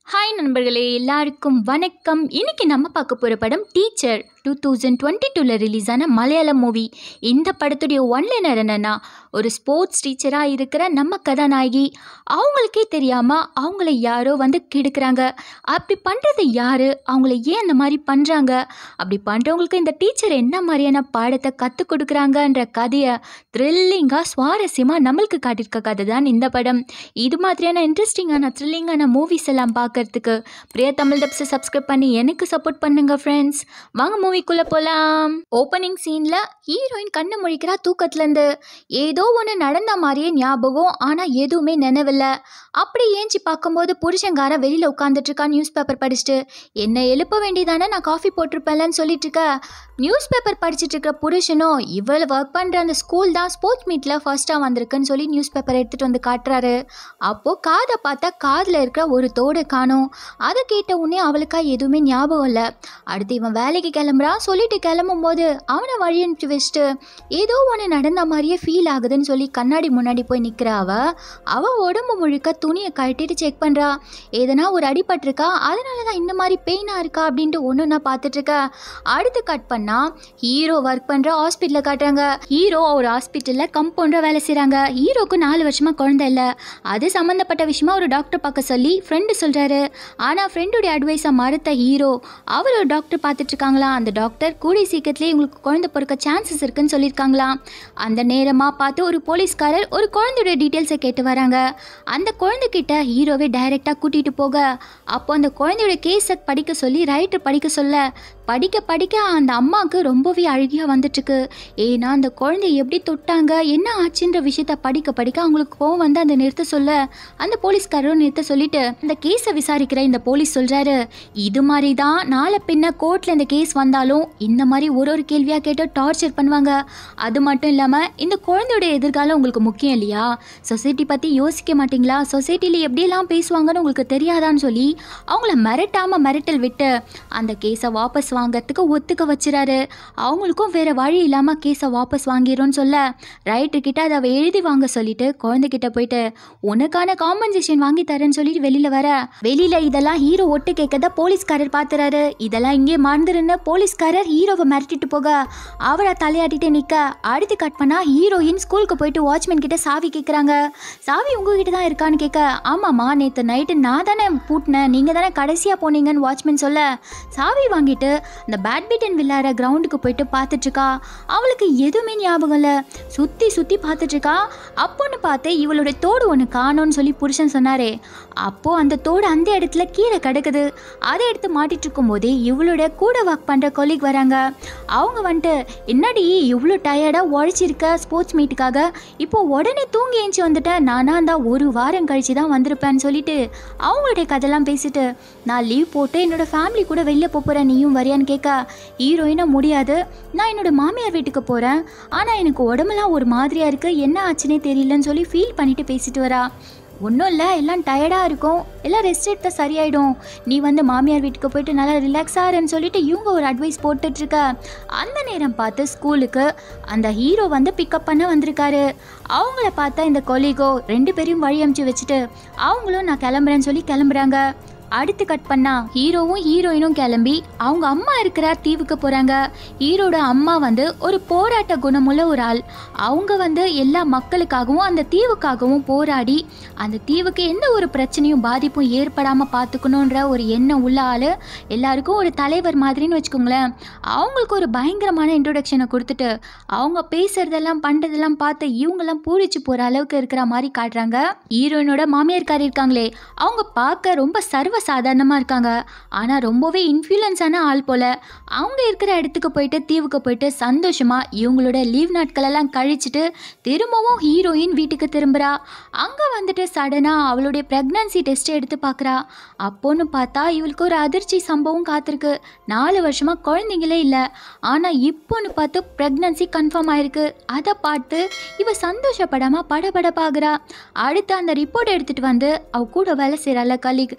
hi நண்பர்களே எல்லாருக்கும் வணக்கம் இன்னைக்கு நம்ம பார்க்க போகிற படம் டீச்சர் டூ தௌசண்ட் டுவெண்ட்டி டூவில் ரிலீஸ் ஆன மலையாளம் மூவி இந்த படத்துடைய ஒன்லைனர் என்னென்னா ஒரு ஸ்போர்ட்ஸ் டீச்சராக இருக்கிற நம்ம கதாநாயகி அவங்களுக்கே தெரியாமல் அவங்கள யாரோ வந்து கெடுக்குறாங்க அப்படி பண்ணுறது யார் அவங்கள ஏன் அந்த மாதிரி பண்ணுறாங்க அப்படி பண்ணுறவங்களுக்கு இந்த டீச்சர் என்ன மாதிரியான பாடத்தை கற்றுக் கொடுக்குறாங்கன்ற கதையை த்ரில்லிங்காக சுவாரஸ்யமாக நம்மளுக்கு காட்டியிருக்க கதை தான் இந்த படம் இது மாதிரியான இன்ட்ரெஸ்டிங்கான த்ரில்லிங்கான மூவிஸ் எல்லாம் பார்க்கறதுக்கு பிரியா தமிழ் டப்ஸை சப்ஸ்கிரைப் பண்ணி எனக்கு சப்போர்ட் பண்ணுங்க ஃப்ரெண்ட்ஸ் வாங்க மூவிக்குள்ளே போகலாம் ஓப்பனிங் சீனில் ஹீரோயின் கண்ணு முழிக்கிறா தூக்கத்துலேருந்து ஏதோ ஒன்று நடந்த மாதிரியே ஞாபகம் ஆனால் எதுவுமே நினைவில்லை அப்படி ஏஞ்சி பார்க்கும்போது புருஷங்காரன் வெளியில் உட்காந்துட்டு இருக்கா நியூஸ் பேப்பர் படிச்சுட்டு என்னை எழுப்ப வேண்டியதானே நான் காஃபி போட்டிருப்பேன்லன்னு சொல்லிட்டு இருக்க நியூஸ் பேப்பர் படிச்சுட்டு இருக்கிற புருஷனும் இவ்வளோ ஒர்க் பண்ணுற அந்த ஸ்கூல் தான் ஸ்போர்ட்ஸ் மீட்டில் ஃபர்ஸ்ட்டாக வந்திருக்குன்னு சொல்லி நியூஸ் பேப்பர் எடுத்துகிட்டு வந்து காட்டுறாரு அப்போது காதை பார்த்தா காதில் இருக்கிற ஒரு தோடு காணும் அதை கேட்ட உடனே அவளுக்கா எதுவுமே ஞாபகம் இல்லை அடுத்து இவன் வேலைக்கு கிளம்புறான் சொல்லிட்டு கிளம்பும் போது அவனை வழி அனுப்பிச்சு வச்சுட்டு ஏதோ ஒன்று நடந்த மாதிரியே ஃபீல் ஆகுதுன்னு சொல்லி கண்ணாடி முன்னாடி போய் நிற்கிற அவ அவ உடம்பு முழுக்க துணியை கழட்டிட்டு செக் பண்ணுறா எதனா ஒரு அடிபட்டிருக்கா அதனால தான் இந்த மாதிரி பெயினாக இருக்கா அப்படின்ட்டு ஒன்று நான் பார்த்துட்டு இருக்க அடுத்து கட் பண்ணால் ஹீரோ ஒர்க் பண்ணுற ஹாஸ்பிட்டலில் காட்டுறாங்க ஹீரோ ஒரு ஹாஸ்பிட்டலில் கம்பவுண்டராக வேலை செய்கிறாங்க ஹீரோக்கு நாலு வருஷமாக குழந்தை இல்லை அது சம்மந்தப்பட்ட விஷயமா ஒரு டாக்டர் பார்க்க சொல்லி ஃப்ரெண்டு சொல்கிறாரு ஆனால் ஃப்ரெண்டுடைய அட்வைஸை மறுத்த ஹீரோ அவர் ஒரு டாக்டர் பார்த்துட்டு இருக்காங்களா அந்த டாக்டர் கூடிய சீக்கிரத்திலே உங்களுக்கு குழந்தை பிறக்க சான்சஸ் இருக்குன்னு சொல்லியிருக்காங்களாம் அந்த நேரமாக பார்த்து ஒரு போலீஸ்காரர் ஒரு குழந்தையோட டீட்டெயில்ஸை கேட்டு வராங்க அந்த குழந்தைகிட்ட ஹீரோவை டைரெக்டாக கூட்டிகிட்டு போக அப்போ அந்த குழந்தையோட கேஸை படிக்க சொல்லி ரைட்டர் படிக்க சொல்ல படிக்க படிக்க அந்த அம்மாவுக்கு ரொம்பவே அழுகியாக வந்துட்டுருக்கு ஏன்னா அந்த குழந்தைய எப்படி தொட்டாங்க என்ன ஆச்சுன்ற விஷயத்த படிக்க படிக்க அவங்களுக்கு கோவம் வந்து அந்த நிறுத்த சொல்ல அந்த போலீஸ்காரரும் நிறுத்த சொல்லிட்டு அந்த கேஸை விசாரிக்கிற இந்த போலீஸ் சொல்றாரு இது மாதிரி தான் நாளை பின்ன கோர்ட்ல இந்த கேஸ் வந்தாலும் இந்த மாதிரி ஒரு ஒரு கேள்வியாக கேட்டு டார்ச்சர் பண்ணுவாங்க அது மட்டும் இல்லாமல் இந்த குழந்தையோட எதிர்காலம் உங்களுக்கு முக்கியம் இல்லையா சொசைட்டி பற்றி யோசிக்க மாட்டீங்களா சொசைட்டியில் எப்படியெல்லாம் பேசுவாங்கன்னு உங்களுக்கு தெரியாதான்னு சொல்லி அவங்கள மிரட்டாமல் மிரட்டல் விட்டு அந்த கேஸை வாபஸ் வாங்கறதுக்கு ஒத்துக்க வச்சுறாரு அவங்களுக்கும் வேற வழி இல்லாமல் கேஸை வாபஸ் வாங்கிடும்னு சொல்ல ரைட்டு கிட்ட அதை அவ எழுதி வாங்க சொல்லிட்டு குழந்தைகிட்ட போயிட்டு உனக்கான காம்பன்சேஷன் வாங்கி தரேன்னு சொல்லிட்டு வெளியில வர வெளியில இதெல்லாம் ஹீரோ ஒட்டு கேட்கத போலீஸ்காரர் பார்த்துறாரு இதெல்லாம் இங்கே மறந்துருன்னு போலீஸ்காரர் ஹீரோவை மிரட்டிட்டு போக அவரை தலையாட்டிட்டு நிற்க அடுத்து கட் பண்ணா ஹீரோயின் ஸ்கூலுக்கு போயிட்டு வாட்ச்மேன் கிட்ட சாவி கேட்குறாங்க சாவி உங்ககிட்ட தான் இருக்கான்னு கேட்க ஆமாம்மா நேற்று நைட்டு நான் தானே பூட்டினேன் நீங்கள் தானே கடைசியாக போனீங்கன்னு வாட்ச்மேன் சொல்ல சாவி வாங்கிட்டு அந்த பேட்மிண்டன் விளையாடுற கிரவுண்டுக்கு போயிட்டு பார்த்துட்டு இருக்கா அவளுக்கு எதுவுமே ஞாபகம் இல்லை சுற்றி சுற்றி பார்த்துட்டு இருக்கா அப்போன்னு பார்த்து இவளோட தோடு ஒன்று காணோன்னு சொல்லி புருஷன் சொன்னாரே அப்போது அந்த தோடு அந்த இடத்துல கீழே கிடக்குது அதை எடுத்து மாட்டிட்டு இருக்கும்போதே இவளோட கூட ஒர்க் பண்ணுற கொலீக் வராங்க அவங்க வந்துட்டு என்னடி இவ்வளோ டயர்டாக உழைச்சிருக்க ஸ்போர்ட்ஸ் மீட்டுக்காக இப்போ உடனே தூங்கி ஏஞ்சி வந்துட்டேன் நானாக இருந்தால் ஒரு வாரம் கழிச்சு தான் வந்திருப்பேன்னு சொல்லிட்டு அவங்களுடைய கதையெல்லாம் பேசிட்டு நான் லீவ் போட்டு என்னோட ஃபேமிலி கூட வெளில போகிறேன் நீயும் வரியான்னு கேட்க ஹீரோயினாக முடியாது நான் என்னோட மாமியார் வீட்டுக்கு போகிறேன் ஆனால் எனக்கு உடம்பெல்லாம் ஒரு மாதிரியாக இருக்குது என்ன ஆச்சுன்னே தெரியலன்னு சொல்லி ஃபீல் பண்ணிட்டு பேசிட்டு வரா ஒன்றும் இல்லை எல்லாம் டயர்டாக இருக்கும் எல்லாம் ரெஸ்ட் எடுத்தா சரியாயிடும் நீ வந்து மாமியார் வீட்டுக்கு போயிட்டு நல்லா ரிலாக்ஸ் ஆகிறேன்னு சொல்லிட்டு இவங்க ஒரு அட்வைஸ் போட்டுட்ருக்க அந்த நேரம் பார்த்து ஸ்கூலுக்கு அந்த ஹீரோ வந்து பிக்கப் பண்ண வந்திருக்காரு அவங்கள பார்த்தா இந்த கொலிகோ ரெண்டு பேரையும் வழி அமுச்சு வச்சுட்டு அவங்களும் நான் கிளம்புறேன்னு சொல்லி கிளம்புறாங்க அடுத்து கட் பண்ணா ஹீரோவும் ஹீரோயினும் கிளம்பி அவங்க அம்மா இருக்கிற தீவுக்கு போறாங்க ஹீரோட அம்மா வந்து ஒரு போராட்ட குணமுள்ள ஒரு ஆள் அவங்க வந்து எல்லா மக்களுக்காகவும் அந்த தீவுக்காகவும் போராடி அந்த தீவுக்கு எந்த ஒரு பிரச்சனையும் பாதிப்பும் ஏற்படாம பார்த்துக்கணுன்ற ஒரு எண்ணம் உள்ள ஆள் எல்லாருக்கும் ஒரு தலைவர் மாதிரின்னு வச்சுக்கோங்களேன் அவங்களுக்கு ஒரு பயங்கரமான இன்ட்ரோடக்ஷனை கொடுத்துட்டு அவங்க பேசுறதெல்லாம் பண்றதெல்லாம் பார்த்து இவங்கெல்லாம் பூரிச்சு போற அளவுக்கு இருக்கிற மாதிரி காட்டுறாங்க ஹீரோயினோட மாமியார்காரி இருக்காங்களே அவங்க பார்க்க ரொம்ப சர்வ சாதாரணமாக இருக்காங்க ஆனால் ரொம்பவே இன்ஃப்ளூயன்ஸான ஆள் போல் அவங்க இருக்கிற இடத்துக்கு போயிட்டு தீவுக்கு போயிட்டு சந்தோஷமாக இவங்களோட லீவ் நாட்களெல்லாம் கழிச்சிட்டு திரும்பவும் ஹீரோயின் வீட்டுக்கு திரும்புகிறா அங்கே வந்துட்டு சடனாக அவளுடைய ப்ரெக்னன்சி டெஸ்ட் எடுத்து பார்க்குறா அப்போன்னு பார்த்தா இவளுக்கு ஒரு அதிர்ச்சி சம்பவம் காத்திருக்கு நாலு வருஷமாக குழந்தைங்களே இல்லை ஆனால் இப்போன்னு பார்த்து ப்ரெக்னன்சி கன்ஃபார்ம் ஆயிருக்கு அதை பார்த்து இவ சந்தோஷப்படாமல் படபடப்பாகிறா அடுத்து அந்த ரிப்போர்ட் எடுத்துகிட்டு வந்து அவ கூட வேலை செய்கிறாள் கலீக் அவ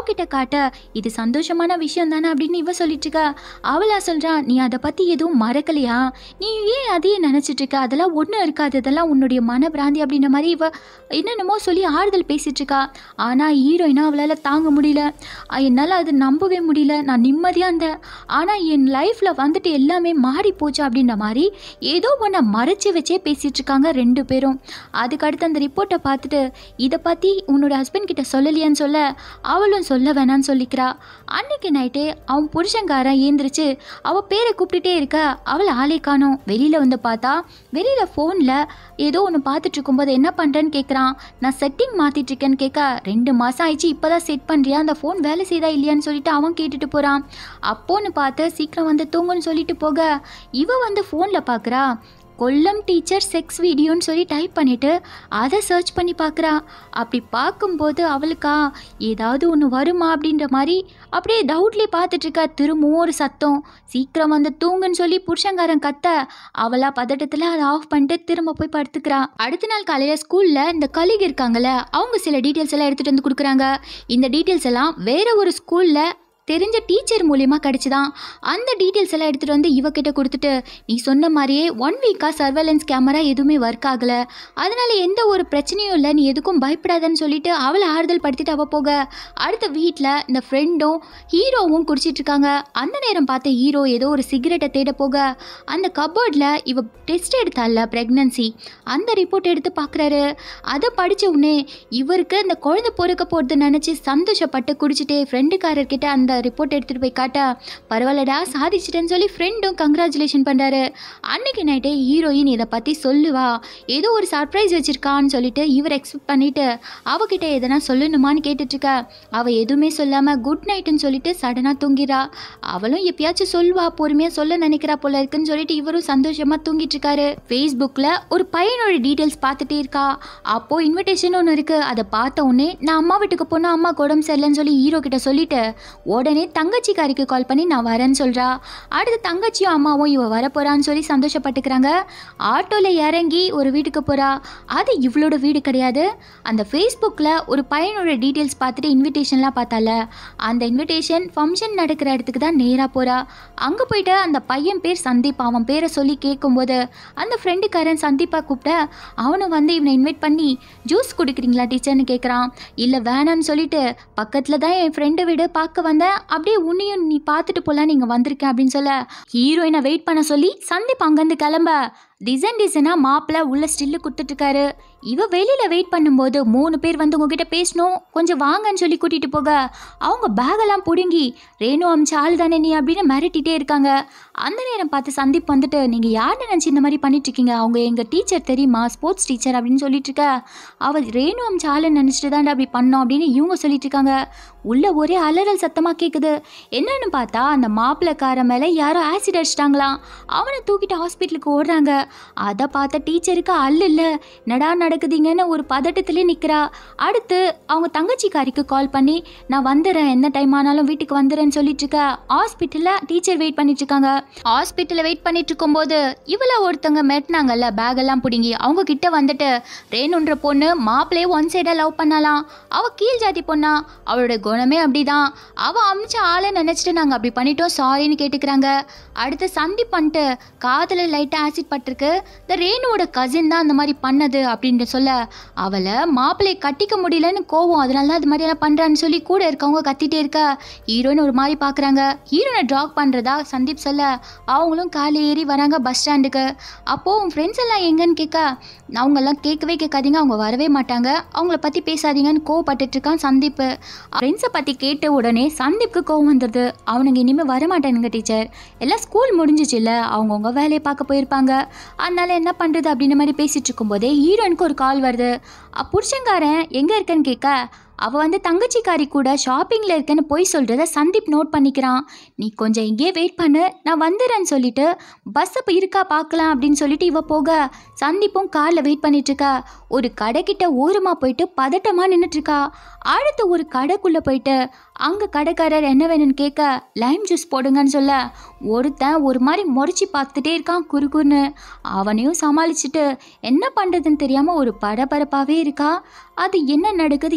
அவகிட்ட காட்ட இது சந்தோஷமான விஷயம் தானே அப்படின்னு இவ சொல்லிட்டு இருக்கா அவளா சொல்றா நீ அதை பத்தி எதுவும் மறக்கலையா நீ ஏன் அதையே நினைச்சிட்டு இருக்க அதெல்லாம் ஒன்றும் இருக்காது அதெல்லாம் உன்னுடைய மனப்பிராந்தி அப்படின்ற மாதிரி இவ என்னென்னமோ சொல்லி ஆறுதல் பேசிட்டு இருக்கா ஆனா ஹீரோயினா அவளால தாங்க முடியல அஹ் என்னால அது நம்பவே முடியல நான் நிம்மதியா இருந்தேன் ஆனா என் லைஃப்ல வந்துட்டு எல்லாமே மாறி போச்சு அப்படின்ற மாதிரி ஏதோ ஒன்றை மறைச்சு வச்சே பேசிட்டு இருக்காங்க ரெண்டு பேரும் அதுக்கு அடுத்து அந்த ரிப்போர்ட்டை பார்த்துட்டு இதை பற்றி உன்னோட ஹஸ்பண்ட் கிட்ட சொல்லலையான்னு சொல்ல அவளும் சொல்ல வேணான்னு சொல்லிக்கிறா அன்னைக்கு நைட்டே அவன் புருஷன்காரன் ஏந்திரிச்சு அவ பேரை கூப்பிட்டுட்டே இருக்க அவள் ஆளே காணோம் வெளியில் வந்து பார்த்தா வெளியில் ஃபோனில் ஏதோ ஒன்று பார்த்துட்டு இருக்கும்போது என்ன பண்ணுறேன்னு கேட்குறான் நான் செட்டிங் மாற்றிட்டு இருக்கேன்னு கேட்க ரெண்டு மாதம் ஆயிடுச்சு இப்போ தான் செட் பண்ணுறியா அந்த ஃபோன் வேலை செய்தா இல்லையான்னு சொல்லிட்டு அவன் கேட்டுட்டு போகிறான் அப்போன்னு பார்த்து சீக்கிரம் வந்து தூங்குன்னு சொல்லிட்டு போக இவ வந்து ஃபோனில் பார்க்குறா கொல்லம் டீச்சர் செக்ஸ் வீடியோன்னு சொல்லி டைப் பண்ணிட்டு அதை சர்ச் பண்ணி பார்க்குறா அப்படி பார்க்கும்போது அவளுக்கா ஏதாவது ஒன்று வருமா அப்படின்ற மாதிரி அப்படியே டவுட்லேயே பார்த்துட்டு இருக்கா திரும்பவும் ஒரு சத்தம் சீக்கிரம் வந்து தூங்குன்னு சொல்லி புருஷங்காரன் கத்த அவளா பதட்டத்தில் அதை ஆஃப் பண்ணிட்டு திரும்ப போய் படுத்துக்கிறா அடுத்த நாள் காலையில் ஸ்கூலில் இந்த கலிக் இருக்காங்கல்ல அவங்க சில டீட்டெயில்ஸ் எல்லாம் எடுத்துகிட்டு வந்து கொடுக்குறாங்க இந்த டீட்டெயில்ஸ் எல்லாம் வேற ஒரு ஸ்கூலில் தெரிஞ்ச டீச்சர் மூலியமாக கிடச்சிதான் அந்த டீட்டெயில்ஸ் எல்லாம் எடுத்துகிட்டு வந்து இவகிட்ட கொடுத்துட்டு நீ சொன்ன மாதிரியே ஒன் வீக்காக சர்வேலன்ஸ் கேமரா எதுவுமே ஒர்க் ஆகலை அதனால எந்த ஒரு பிரச்சனையும் இல்லை நீ எதுக்கும் பயப்படாதன்னு சொல்லிட்டு அவளை ஆறுதல் படுத்திட்டு அவள் போக அடுத்த வீட்டில் இந்த ஃப்ரெண்டும் ஹீரோவும் குடிச்சிட்டு இருக்காங்க அந்த நேரம் பார்த்து ஹீரோ ஏதோ ஒரு சிகரெட்டை தேட போக அந்த கபோர்டில் இவ டெஸ்ட் எடுத்தால ப்ரெக்னன்சி அந்த ரிப்போர்ட் எடுத்து பார்க்குறாரு அதை படித்த உடனே இவருக்கு இந்த குழந்தை பொறுக்க போகிறது நினச்சி சந்தோஷப்பட்டு குடிச்சிட்டே ஃப்ரெண்டுக்காரர்கிட்ட அந்த ரிப்போர்ட் எடுத்துகிட்டு போய் காட்ட பரவாயில்லடா சாதிச்சிட்டேன்னு சொல்லி ஃப்ரெண்டும் கங்க்ராச்சுலேஷன் பண்ணுறாரு அன்னைக்கு நைட்டே ஹீரோயின் இதை பற்றி சொல்லுவா ஏதோ ஒரு சர்ப்ரைஸ் வச்சிருக்கான்னு சொல்லிட்டு இவர் எக்ஸ்பெக்ட் பண்ணிட்டு அவகிட்ட எதனா சொல்லணுமான்னு கேட்டுட்டு இருக்க அவள் எதுவுமே சொல்லாமல் குட் நைட்டுன்னு சொல்லிட்டு சடனாக தூங்கிடா அவளும் எப்பயாச்சும் சொல்லுவா பொறுமையாக சொல்ல நினைக்கிறா போல இருக்குன்னு சொல்லிட்டு இவரும் சந்தோஷமாக தூங்கிட்டு இருக்காரு ஃபேஸ்புக்கில் ஒரு பையனோட டீட்டெயில்ஸ் பார்த்துட்டே இருக்கா அப்போ இன்விடேஷன் ஒன்று இருக்கு அதை பார்த்த உடனே நான் அம்மா வீட்டுக்கு போனால் அம்மா உடம்பு சரியில்லைன்னு சொல்லி ஹீரோ கிட்ட சொல்லிட்டு உடனே தங்கச்சிக்காரிக்கு கால் பண்ணி நான் வரேன்னு சொல்றா அடுத்து தங்கச்சியும் அம்மாவும் இவ வரப்போறான்னு சொல்லி சந்தோஷப்பட்டுக்கிறாங்க ஆட்டோல இறங்கி ஒரு வீட்டுக்கு போறா அது இவளோட வீடு கிடையாது அந்த ஃபேஸ்புக்கில் ஒரு பையனோட டீட்டெயில்ஸ் பார்த்துட்டு இன்விடேஷன்லாம் பார்த்தால அந்த இன்விடேஷன் ஃபங்க்ஷன் நடக்கிற இடத்துக்கு தான் நேராக போறா அங்கே போயிட்டு அந்த பையன் பேர் சந்தீப் அவன் பேரை சொல்லி கேட்கும்போது அந்த ஃப்ரெண்டுக்காரன் சந்தீப்பா கூப்பிட்ட அவனும் வந்து இவனை இன்வைட் பண்ணி ஜூஸ் குடிக்கிறீங்களா டீச்சர்னு கேட்குறான் இல்லை வேணான்னு சொல்லிட்டு பக்கத்தில் தான் என் ஃப்ரெண்டை வீடு பார்க்க வந்தேன் அப்படியே உன்னையும் நீ பார்த்துட்டு போகலாம் நீங்கள் வந்திருக்கேன் அப்படின்னு சொல்ல ஹீரோயினை வெயிட் பண்ண சொல்லி சந்தீப் அங்கேருந்து கிளம்ப டிசைன் டிசைனாக மாப்பிள்ளை உள்ள ஸ்டில்லு கொடுத்துட்ருக்காரு இவ வெளியில் வெயிட் பண்ணும்போது மூணு பேர் வந்து உங்ககிட்ட பேசணும் கொஞ்சம் வாங்கன்னு சொல்லி கூட்டிகிட்டு போக அவங்க பேகெல்லாம் பிடுங்கி ரேணு அமிச்ச ஆள் தானே நீ அப்படின்னு மிரட்டிட்டே இருக்காங்க அந்த நேரம் பார்த்து சந்தீப் வந்துட்டு நீங்கள் யார் நினச்சி இந்த மாதிரி பண்ணிட்டு இருக்கீங்க அவங்க எங்கள் டீச்சர் தெரியுமா ஸ்போர்ட்ஸ் டீச்சர் அப்படின்னு சொல்லிட்டு இருக்க அவள் ரேணு அமிச்ச ஆளுன்னு நினச்சிட்டு தான் அப்படி பண்ணோம் அப்படின்னு இவங்க சொல்லிட்டு இருக்காங்க உள்ள ஒரே அலறல் சத்தமாக கேட்குது என்னன்னு பார்த்தா அந்த மாப்பிள்ளைக்கார மேலே யாரோ ஆசிட் அடிச்சிட்டாங்களாம் அவனை தூக்கிட்டு ஹாஸ்பிட்டலுக்கு ஓடுறாங்க அதை பார்த்த டீச்சருக்கு அல்ல இல்லை நடா நடக்குதுங்கன்னு ஒரு பதட்டத்திலே நிற்கிறா அடுத்து அவங்க தங்கச்சிக்காரிக்கு கால் பண்ணி நான் வந்துடுறேன் என்ன டைம் ஆனாலும் வீட்டுக்கு வந்துடுறேன்னு சொல்லிட்டு இருக்க ஹாஸ்பிட்டலில் டீச்சர் வெயிட் பண்ணிட்டு இருக்காங்க ஹாஸ்பிட்டலில் வெயிட் பண்ணிட்டு இருக்கும்போது இவளை ஒருத்தங்க மெட்டினாங்கல்ல பேக் எல்லாம் பிடுங்கி அவங்க கிட்ட வந்துட்டு ரேணுன்ற பொண்ணு மாப்பிள்ளையே ஒன் சைடாக லவ் பண்ணலாம் அவ கீழ் ஜாதி பொண்ணா அவளோட குணமே அப்படிதான் அவ அமிச்ச ஆளை நினைச்சிட்டு நாங்கள் அப்படி பண்ணிட்டோம் சாரின்னு கேட்டுக்கிறாங்க அடுத்து சந்தி பண்ணிட்டு காதில் லைட்டாக ஆசிட் பட்டிருக்கு இந்த ரேணுவோட கசின் தான் அந்த மாதிரி பண்ணது அப்படின்ட்டு சொல்ல அவளை மாப்பிள்ளையை கட்டிக்க முடியலன்னு கோவம் அதனால தான் அது மாதிரி எல்லாம் பண்ணுறான்னு சொல்லி கூட இருக்கவங்க கத்திட்டே இருக்க ஹீரோயின் ஒரு மாதிரி பார்க்குறாங்க ஹீரோனை ட்ராக் பண்ணுறதா சந்தீப் சொல்ல அவங்களும் காலை ஏறி வராங்க பஸ் ஸ்டாண்டுக்கு அப்போது உன் ஃப்ரெண்ட்ஸ் எல்லாம் எங்கன்னு கேட்க அவங்கெல்லாம் கேட்கவே கேட்காதீங்க அவங்க வரவே மாட்டாங்க அவங்கள பற்றி பேசாதீங்கன்னு கோவப்பட்டுட்டு இருக்கான் சந்தீப் ஃப்ரெண்ட்ஸை பற்றி கேட்ட உடனே சந்தீப்க்கு கோவம் வந்துடுது அவனுங்க இனிமேல் வரமாட்டானுங்க டீச்சர் எல்லாம் ஸ்கூல் முடிஞ்சிச்சுல்ல அவங்கவுங்க வேலையை பார்க்க போயிருப்பாங்க அதனால என்ன பண்ணுறது அப்படின்ற மாதிரி பேசிட்டு இருக்கும்போதே ஹீரோனுக்கு ஒரு கால் வருது அ, புருஷன்காரன் எங்கே இருக்கேன்னு கேட்க அவள் வந்து தங்கச்சிக்காரி கூட ஷாப்பிங்கில் இருக்கேன்னு போய் சொல்கிறத சந்தீப் நோட் பண்ணிக்கிறான் நீ கொஞ்சம் இங்கேயே வெயிட் பண்ணு நான் வந்துடுறேன்னு சொல்லிட்டு பஸ் இப்போ இருக்கா பார்க்கலாம் அப்படின்னு சொல்லிட்டு இவ போக சந்தீப்பும் காரில் வெயிட் பண்ணிட்டு இருக்கா ஒரு கடைக்கிட்ட ஓரமாக போயிட்டு பதட்டமாக நின்றுட்டு இருக்கா அடுத்து ஒரு கடைக்குள்ளே போயிட்டு அங்கே கடைக்காரர் என்ன வேணும்னு கேட்க லைம் ஜூஸ் போடுங்கன்னு சொல்ல ஒருத்தன் ஒரு மாதிரி முறைச்சி பார்த்துட்டே இருக்கான் குறுகுறுன்னு அவனையும் சமாளிச்சுட்டு என்ன பண்ணுறதுன்னு தெரியாமல் ஒரு பரபரப்பாகவே இருக்கா அது என்ன நடக்குது ஏது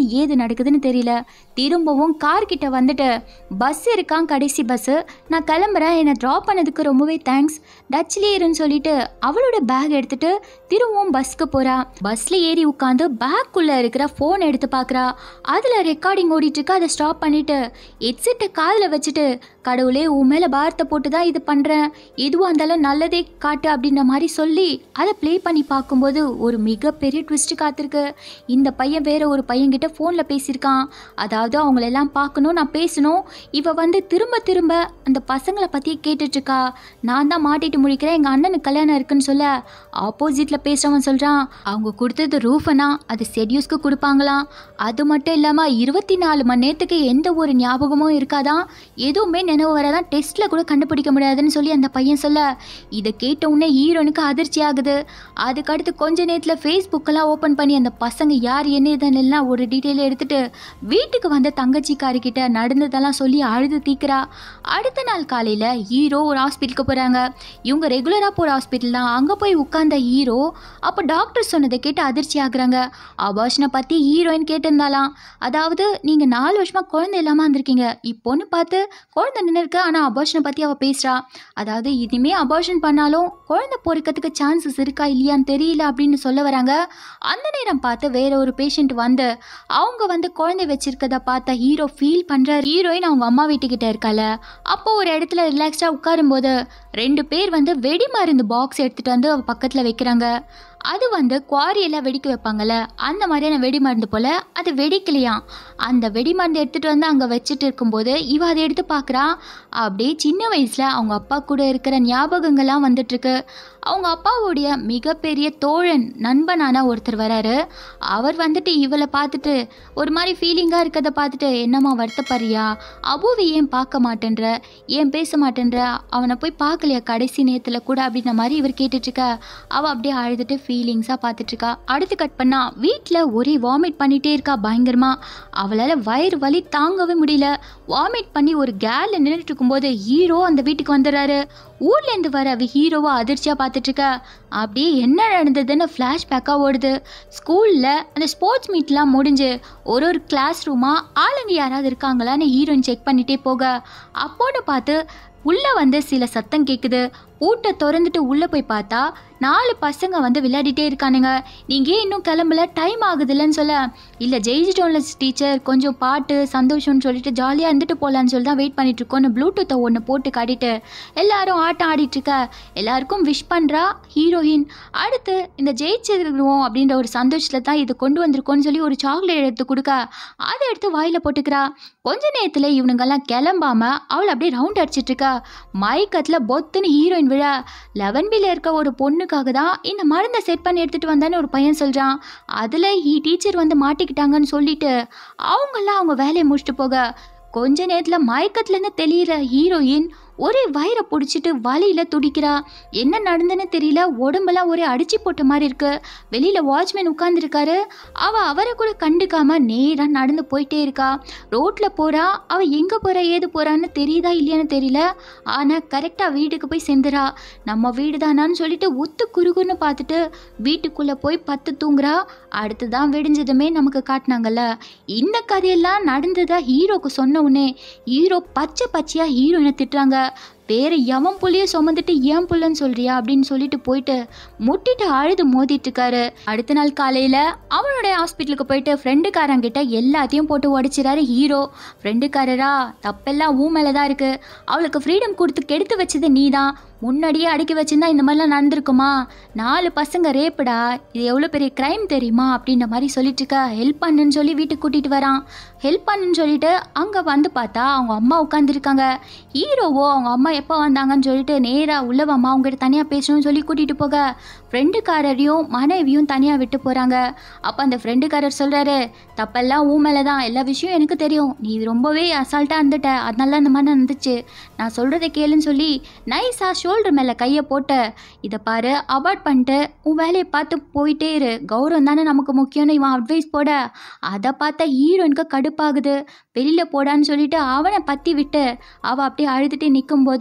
நடக்குதுன்னு தெரியல திரும்பவும் கார் கிட்ட வந்துட்டு பஸ் இருக்கான் கடைசி பஸ்ஸு நான் கிளம்புறேன் என்னை ட்ராப் பண்ணதுக்கு ரொம்பவே தேங்க்ஸ் டச்லேயே இருன்னு சொல்லிட்டு அவளோட பேக் எடுத்துட்டு திரும்பவும் பஸ்க்கு போறா பஸ்ல ஏறி உட்காந்து பேக்குள்ள இருக்கிற ஃபோன் எடுத்து பார்க்கறா அதுல ரெக்கார்டிங் ஓடிட்டு இருக்கு அதை ஸ்டாப் பண்ணிட்டு ஹெட்செட்டை காதில் வச்சுட்டு கடவுளே உன் மேல பாரத்தை போட்டு தான் இது பண்றேன் எதுவாக இருந்தாலும் நல்லதே காட்டு அப்படின்ற மாதிரி சொல்லி அதை ப்ளே பண்ணி பார்க்கும்போது ஒரு மிகப்பெரிய ட்விஸ்ட் காத்திருக்கு இந்த பையன் வேற ஒரு பையன்கிட்ட ஃபோனில் பேசியிருக்கான் அதாவது அவங்களெல்லாம் பார்க்கணும் நான் பேசணும் இவ வந்து திரும்ப திரும்ப அந்த பசங்களை பற்றியே கேட்டுட்ருக்கா நான் தான் மாட்டிட்டு முடிக்கிறேன் எங்கள் அண்ணனுக்கு கல்யாணம் இருக்குன்னு சொல்ல ஆப்போசிட்டில் பேசுகிறவன் சொல்கிறான் அவங்க கொடுத்தது ரூஃபனா அது செடியூஸ்க்கு கொடுப்பாங்களாம் அது மட்டும் இல்லாமல் இருபத்தி நாலு மணி நேரத்துக்கு எந்த ஒரு ஞாபகமும் இருக்காதான் எதுவுமே நினைவு வராதான் டெஸ்ட்டில் கூட கண்டுபிடிக்க முடியாதுன்னு சொல்லி அந்த பையன் சொல்ல இதை கேட்ட உடனே ஹீரோனுக்கு அதிர்ச்சி ஆகுது அதுக்கடுத்து கொஞ்ச நேரத்தில் ஃபேஸ்புக்கெல்லாம் ஓப்பன் பண்ணி அந்த பசங்க யார் என்ன இதெல்லாம் ஒரு டீட்டெயில் எடுத்துட்டு வீட்டுக்கு வந்த தங்கச்சிக்காரிக்கிட்ட நடந்ததெல்லாம் சொல்லி அழுது தீக்கிறா அடுத்த நாள் காலையில் ஹீரோ ஒரு ஹாஸ்பிட்டலுக்கு போகிறாங்க இவங்க ரெகுலராக போகிற ஹாஸ்பிட்டல் தான் அங்கே போய் உட்கார்ந்த ஹீரோ அப்போ டாக்டர் சொன்னதை கேட்டு அதிர்ச்சி ஆகுறாங்க அபாஷனை பற்றி ஹீரோயின் கேட்டிருந்தாலாம் அதாவது நீங்கள் நாலு வருஷமாக குழந்தை இல்லாமல் இருந்திருக்கீங்க இப்போன்னு பார்த்து குழந்தை நின்று இருக்கு ஆனால் அபாஷனை பற்றி அவள் பேசுகிறா அதாவது இனிமே அபார்ஷன் பண்ணாலும் குழந்தை பொறுக்கிறதுக்கு சான்சஸ் இருக்கா இல்லையான்னு தெரியல அப்படின்னு சொல்ல வராங்க அந்த நேரம் பார்த்து வேற ஒரு பேஷண்ட் வந்து அவங்க வந்து குழந்தை வச்சிருக்கத பார்த்த ஹீரோ ஃபீல் பண்ற ஹீரோயின் அவங்க அம்மா வீட்டுக்கிட்ட இருக்கால அப்போ ஒரு இடத்துல ரிலாக்ஸ்டாக உட்காரும்போது ரெண்டு பேர் வந்து வெடி மருந்து பாக்ஸ் எடுத்துட்டு வந்து அவ பக்கத்தில் வைக்கிறாங்க அது வந்து குவாரியெல்லாம் வெடிக்க வைப்பாங்கல்ல அந்த மாதிரியான வெடி மருந்து போல் அது வெடிக்கலையாம் அந்த வெடி மருந்து எடுத்துகிட்டு வந்து அங்கே வச்சுட்டு இருக்கும்போது இவ அதை எடுத்து பார்க்குறா அப்படியே சின்ன வயசில் அவங்க அப்பா கூட இருக்கிற ஞாபகங்கள்லாம் வந்துட்டுருக்கு அவங்க அப்பாவுடைய மிகப்பெரிய தோழன் நண்பனான ஒருத்தர் வராரு அவர் வந்துட்டு இவளை பார்த்துட்டு ஒரு மாதிரி ஃபீலிங்காக இருக்கிறத பார்த்துட்டு என்னம்மா வருத்தப்படுறியா அபுவை ஏன் பார்க்க மாட்டேன்ற ஏன் பேச மாட்டேன்ற அவனை போய் பார்க்கலையா கடைசி நேரத்தில் கூட அப்படின்ற மாதிரி இவர் கேட்டுட்ருக்க அவள் அப்படியே அழுதுட்டு ஃபீலிங்ஸாக பார்த்துட்ருக்கா அடுத்து கட் பண்ணா வீட்டில் ஒரே வாமிட் பண்ணிகிட்டே இருக்கா பயங்கரமா அவளால் வயிறு வலி தாங்கவே முடியல வாமிட் பண்ணி ஒரு கேலில் நின்றுட்டு இருக்கும்போது ஹீரோ அந்த வீட்டுக்கு வந்துடுறாரு ஊர்லேருந்து வர அவ ஹீரோவா அதிர்ச்சியாக பார்த்துட்ருக்க அப்படியே என்ன நடந்ததுன்னு ஃப்ளாஷ்பேக்காக ஓடுது ஸ்கூலில் அந்த ஸ்போர்ட்ஸ் மீட்லாம் முடிஞ்சு ஒரு ஒரு கிளாஸ் ரூமாக ஆளுங்க யாராவது இருக்காங்களான்னு ஹீரோயின் செக் பண்ணிகிட்டே போக அப்போன்னு பார்த்து உள்ளே வந்து சில சத்தம் கேட்குது பூட்டை திறந்துட்டு உள்ளே போய் பார்த்தா நாலு பசங்க வந்து விளையாடிட்டே இருக்கானுங்க நீங்கள் ஏன் இன்னும் கிளம்பல டைம் ஆகுதுல்லன்னு சொல்ல இல்லை ஜெயிச்சிட்டோம்ல டீச்சர் கொஞ்சம் பாட்டு சந்தோஷம்னு சொல்லிட்டு ஜாலியாக இருந்துட்டு போகலான்னு சொல்லி தான் வெயிட் பண்ணிட்டு இருக்கோன்னு ப்ளூடூத்தை ஒன்று போட்டு காட்டிட்டு எல்லாரும் ஆட்டம் ஆடிட்டு இருக்க எல்லாருக்கும் விஷ் பண்ணுறா ஹீரோயின் அடுத்து இந்த ஜெயிச்சிருவோம் அப்படின்ற ஒரு சந்தோஷத்தில் தான் இது கொண்டு வந்திருக்கோன்னு சொல்லி ஒரு சாக்லேட் எடுத்து கொடுக்க அதை எடுத்து வாயில் போட்டுக்கிறா கொஞ்ச நேரத்தில் இவனுங்கெல்லாம் கிளம்பாம அவளை அப்படியே ரவுண்ட் அடிச்சிட்டு இருக்கா மயக்கத்தில் பொத்துன்னு ஹீரோயின் விழ லெவன் பில இருக்க ஒரு பொண்ணுக்காக தான் இந்த மருந்தை செட் பண்ணி எடுத்துகிட்டு வந்தான்னு ஒரு பையன் சொல்கிறான் அதில் ஈ டீச்சர் வந்து மாட்டிக்கிட்டாங்கன்னு சொல்லிட்டு அவங்கெல்லாம் அவங்க வேலையை முடிச்சுட்டு போக கொஞ்ச நேரத்தில் மயக்கத்துலேருந்து தெளிகிற ஹீரோயின் ஒரே வயிறை பிடிச்சிட்டு வலியில் துடிக்கிறா என்ன நடந்துன்னு தெரியல உடம்பெல்லாம் ஒரே அடிச்சு போட்ட மாதிரி இருக்கு வெளியில் வாட்ச்மேன் உட்காந்துருக்காரு அவள் அவரை கூட கண்டுக்காம நேராக நடந்து போயிட்டே இருக்கா ரோட்டில் போகிறா அவள் எங்கே போகிறா ஏது போகிறான்னு தெரியுதா இல்லையான்னு தெரியல ஆனால் கரெக்டாக வீட்டுக்கு போய் சேர்ந்துறா நம்ம வீடு தானான்னு சொல்லிட்டு ஒத்து குறுகுன்னு பார்த்துட்டு வீட்டுக்குள்ளே போய் பத்து தூங்குறா அடுத்து தான் விடிஞ்சதுமே நமக்கு காட்டினாங்கல்ல இந்த கதையெல்லாம் நடந்ததா ஹீரோக்கு சொன்ன உடனே ஹீரோ பச்சை பச்சையாக ஹீரோயினை திட்டுறாங்க வேற எவன் புள்ளைய சுமந்துட்டு ஏன் புள்ளன்னு சொல்றியா அப்படின்னு சொல்லிட்டு போயிட்டு முட்டிட்டு அழுது மோதிட்டு இருக்காரு அடுத்த நாள் காலையில அவனுடைய ஹாஸ்பிட்டலுக்கு போயிட்டு ஃப்ரெண்டுக்காரங்கிட்ட எல்லாத்தையும் போட்டு உடைச்சிறாரு ஹீரோ ஃப்ரெண்டுக்காரரா தப்பெல்லாம் ஊ மேலே தான் இருக்கு அவளுக்கு ஃப்ரீடம் கொடுத்து கெடுத்து வச்சது நீ தான் முன்னாடியே அடக்கி வச்சிருந்தா இந்த மாதிரிலாம் நடந்திருக்குமா நாலு பசங்க ரேப்புடா இது எவ்வளோ பெரிய க்ரைம் தெரியுமா அப்படின்ற மாதிரி சொல்லிட்டு இருக்க ஹெல்ப் பண்ணுன்னு சொல்லி வீட்டுக்கு கூட்டிகிட்டு வரான் ஹெல்ப் பண்ணுன்னு சொல்லிட்டு அங்கே வந்து பார்த்தா அவங்க அம்மா உட்காந்துருக்காங்க ஹீரோவோ அவங்க அம்மா எப்போ வந்தாங்கன்னு சொல்லிட்டு நேராக உள்ளவம்மா அவங்ககிட்ட தனியாக பேசணும்னு சொல்லி கூட்டிகிட்டு போக ஃப்ரெண்டுக்காரரையும் மனைவியும் தனியாக விட்டு போகிறாங்க அப்போ அந்த ஃப்ரெண்டுக்காரர் சொல்கிறாரு தப்பெல்லாம் ஊ மேலே தான் எல்லா விஷயம் எனக்கு தெரியும் நீ ரொம்பவே அசால்ட்டாக இருந்துட்ட அதனால இந்த மாதிரி நடந்துச்சு நான் சொல்கிறத கேளுன்னு சொல்லி நைஸாக ஷோல்டர் மேலே கையை போட்டு இதை பாரு அவாய்ட் பண்ணிட்டு உன் வேலையை பார்த்து போயிட்டே இரு கௌரவம் தானே நமக்கு முக்கியம்னு இவன் அட்வைஸ் போட அதை பார்த்தா ஹீரோயினுக்கு கடுப்பாகுது வெளியில் போடான்னு சொல்லிட்டு அவனை பற்றி விட்டு அவள் அப்படியே அழுதுட்டு நிற்கும்போது